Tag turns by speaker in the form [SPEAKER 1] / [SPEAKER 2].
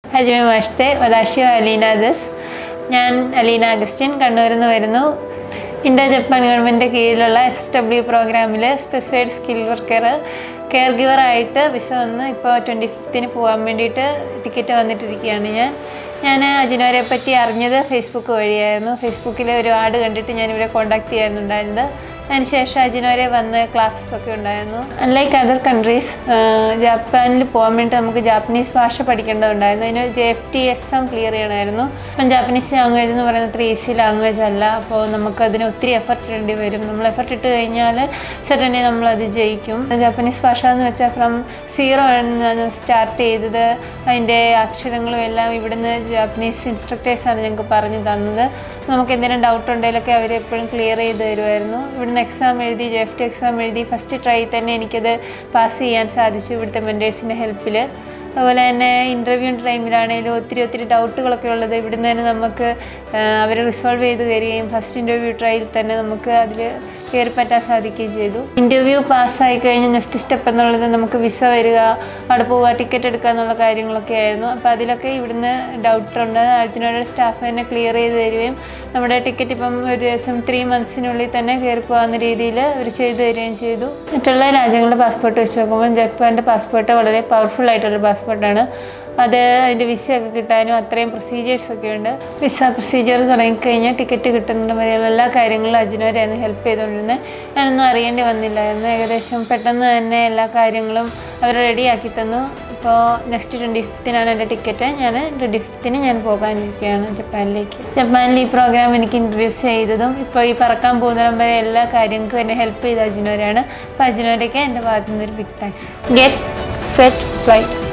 [SPEAKER 1] ഹജ്മി മാഷത്തെ വദാഷിയോ Aleena thus ഞാൻ Aleena Augustine കണ്ണൂരിൽ നിന്ന് വരുന്നു ഇൻഡോ ജപ്പാൻ ഗവൺമെൻറ് കീഴിലുള്ള എസ് എസ് ഡബ്ല്യു പ്രോഗ്രാമിൽ സ്പെസിഫൈഡ് സ്കിൽ വർക്കർ കെയർ ഗിവറായിട്ട് വിസ വന്ന് ഇപ്പോൾ ട്വൻറ്റി ഫിഫ്ത്തിന് പോകാൻ വേണ്ടിയിട്ട് ടിക്കറ്റ് വന്നിട്ടിരിക്കുകയാണ് ഞാൻ ഞാൻ അജിനോരെ പറ്റി അറിഞ്ഞത് ഫേസ്ബുക്ക് വഴിയായിരുന്നു ഫേസ്ബുക്കിൽ ഒരു ആഡ് കണ്ടിട്ട് ഞാൻ ഇവരെ കോൺടാക്ട് ചെയ്യാനുണ്ടായിരുന്നത് അതിനുശേഷം അജിനോരെ വന്ന് ക്ലാസ്സസ് ഒക്കെ ഉണ്ടായിരുന്നു അൺലൈക്ക് അതർ കൺട്രീസ് ജപ്പാനിൽ പോകാൻ വേണ്ടി നമുക്ക് ജാപ്പനീസ് ഭാഷ പഠിക്കേണ്ടതുണ്ടായിരുന്നു അതിന് J F T exam clear ചെയ്യണമായിരുന്നു അപ്പം ജാപ്പനീസ് ലാംഗ്വേജ് എന്ന് പറയുന്നത് അത്ര ഈസി ലാംഗ്വേജ് അല്ല അപ്പോൾ നമുക്ക് അതിന് ഒത്തിരി എഫർട്ട് ഇടേണ്ടി വരും നമ്മൾ എഫർട്ട് ഇട്ട് കഴിഞ്ഞാൽ സെറ്റൻലി നമ്മളത് ജയിക്കും ജാപ്പനീസ് ഭാഷ എന്ന് വെച്ചാൽ ഫ്രം സീറോ ആണ് സ്റ്റാർട്ട് ചെയ്തത് അതിൻ്റെ അക്ഷരങ്ങളും എല്ലാം ഇവിടുന്ന് ജാപ്പനീസ് ഇൻസ്ട്രക്ടേഴ്സാണ് ഞങ്ങൾക്ക് പറഞ്ഞു തന്നത് നമുക്ക് എന്തെങ്കിലും ഡൗട്ട് ഉണ്ടെങ്കിലൊക്കെ അവർ എപ്പോഴും ക്ലിയർ ചെയ്ത് തരുമായിരുന്നു ഇവിടുന്ന് എക്സാം എഴുതി ജെ എഫ് ടി എക്സാം എഴുതി ഫസ്റ്റ് ട്രൈ തന്നെ എനിക്കത് പാസ് ചെയ്യാൻ സാധിച്ചു ഇവിടുത്തെ മെൻറ്റേഴ്സിൻ്റെ ഹെൽപ്പിൽ അതുപോലെ തന്നെ ഇൻ്റർവ്യൂ ടൈമിലാണെങ്കിലും ഒത്തിരി ഒത്തിരി ഡൗട്ടുകളൊക്കെ ഉള്ളത് ഇവിടുന്ന് തന്നെ നമുക്ക് അവർ റിസോൾവ് ചെയ്ത് തരികയും ഫസ്റ്റ് ഇൻ്റർവ്യൂ ട്രയൽ തന്നെ നമുക്ക് അതിൽ കയറി പറ്റാൻ സാധിക്കുകയും ചെയ്തു ഇൻ്റർവ്യൂ പാസ്സായി കഴിഞ്ഞ് നെക്സ്റ്റ് സ്റ്റെപ്പ് എന്നുള്ളത് നമുക്ക് വിസ വരിക അവിടെ പോവുക ടിക്കറ്റ് എടുക്കുക എന്നുള്ള കാര്യങ്ങളൊക്കെ ആയിരുന്നു അപ്പോൾ അതിലൊക്കെ ഇവിടുന്ന് ഡൗട്ടുണ്ട് അതിനോട് സ്റ്റാഫ് തന്നെ ക്ലിയർ ചെയ്ത് തരികയും നമ്മുടെ ടിക്കറ്റ് ഇപ്പം ഒരു ദിവസം ത്രീ മന്ത്സിനുള്ളിൽ തന്നെ കയറി പോകാവുന്ന രീതിയിൽ അവർ ചെയ്തു തരികയും ചെയ്തു മറ്റുള്ള രാജ്യങ്ങളുടെ പാസ്പോർട്ട് വെച്ച് നോക്കുമ്പോൾ ജപ്പാൻ്റെ പാസ്പോർട്ട് വളരെ പവർഫുൾ ആയിട്ടുള്ള പാസ്പോർട്ടാണ് അത് അതിൻ്റെ വിസയൊക്കെ കിട്ടാനും അത്രയും പ്രൊസീജിയേഴ്സ് ഒക്കെ ഉണ്ട് വിസ പ്രൊസീജിയർ തുടങ്ങിക്കഴിഞ്ഞാൽ ടിക്കറ്റ് കിട്ടുന്ന വരെയുള്ള എല്ലാ കാര്യങ്ങളും അജിനോരെയാണ് ഹെൽപ്പ് ചെയ്തുകൊണ്ടിരുന്നത് ഞാനൊന്നും അറിയേണ്ടി വന്നില്ലായിരുന്നു ഏകദേശം പെട്ടെന്ന് തന്നെ എല്ലാ കാര്യങ്ങളും അവർ റെഡിയാക്കി തന്നു ഇപ്പോൾ നെക്സ്റ്റ് ട്വൻറ്റി ഫിഫ്തിനാണ് എൻ്റെ ടിക്കറ്റ് ഞാൻ ട്വൻറ്റി ഫിഫ്ത്തിന് ഞാൻ പോകാനിരിക്കുകയാണ് ജപ്പാനിലേക്ക് ജപ്പാനിൽ ഈ പ്രോഗ്രാം എനിക്ക് ഇൻട്രൊഡ്യൂസ് ചെയ്തതും ഇപ്പോൾ ഈ പറക്കാൻ പോകുന്നിടം വരെ എല്ലാ കാര്യങ്ങൾക്കും എന്നെ ഹെൽപ്പ് ചെയ്ത അജിനോരാണ് അപ്പോൾ അജിനോരയ്ക്ക് എൻ്റെ ഭാഗത്തു നിന്നൊരു big thanks get set flight